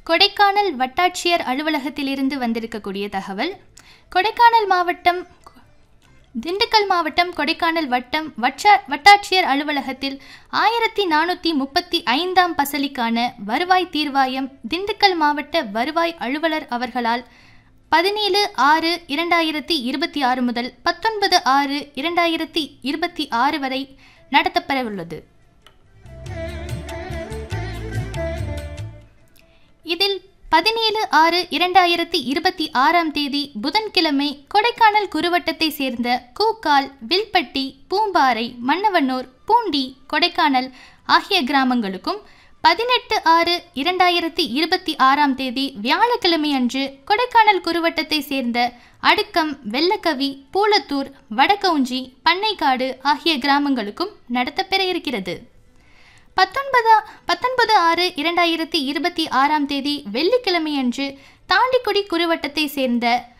கொடைக்கானல் வட்டாட்சியர் அலுவலகத்திலிருந்து வந்திருக்கக்கூடிய தகவல் கொடைக்கானல் மாவட்டம் திண்டுக்கல் மாவட்டம் கொடைக்கானல் வட்டம் வட்ச வட்டாட்சியர் அலுவலகத்தில் ஆயிரத்தி நானூற்றி முப்பத்தி ஐந்தாம் பசலிக்கான வருவாய் தீர்வாயம் திண்டுக்கல் மாவட்ட வருவாய் அலுவலர் அவர்களால் பதினேழு ஆறு இரண்டாயிரத்தி இருபத்தி ஆறு முதல் பத்தொன்பது ஆறு இரண்டாயிரத்தி இருபத்தி ஆறு வரை நடத்தப்பெறவுள்ளது இதில் பதினேழு ஆறு இரண்டாயிரத்தி இருபத்தி ஆறாம் தேதி புதன்கிழமை கொடைக்கானல் குறுவட்டத்தை சேர்ந்த கூக்கால் வில்பட்டி பூம்பாறை மன்னவன்னூர் பூண்டி கொடைக்கானல் ஆகிய கிராமங்களுக்கும் பதினெட்டு ஆறு இரண்டாயிரத்தி இருபத்தி ஆறாம் தேதி வியாழக்கிழமை அன்று கொடைக்கானல் குறுவட்டத்தை சேர்ந்த அடுக்கம் வெள்ளக்கவி பூலத்தூர் வடகவுஞ்சி பண்ணைக்காடு ஆகிய கிராமங்களுக்கும் நடத்தப்பெற இருக்கிறது பத்தொன்பதா பத்தொன்பது ஆறு இரண்டாயிரத்தி இருபத்தி ஆறாம் தேதி வெள்ளிக்கிழமையன்று தாண்டிக்குடி குறுவட்டத்தை சேர்ந்த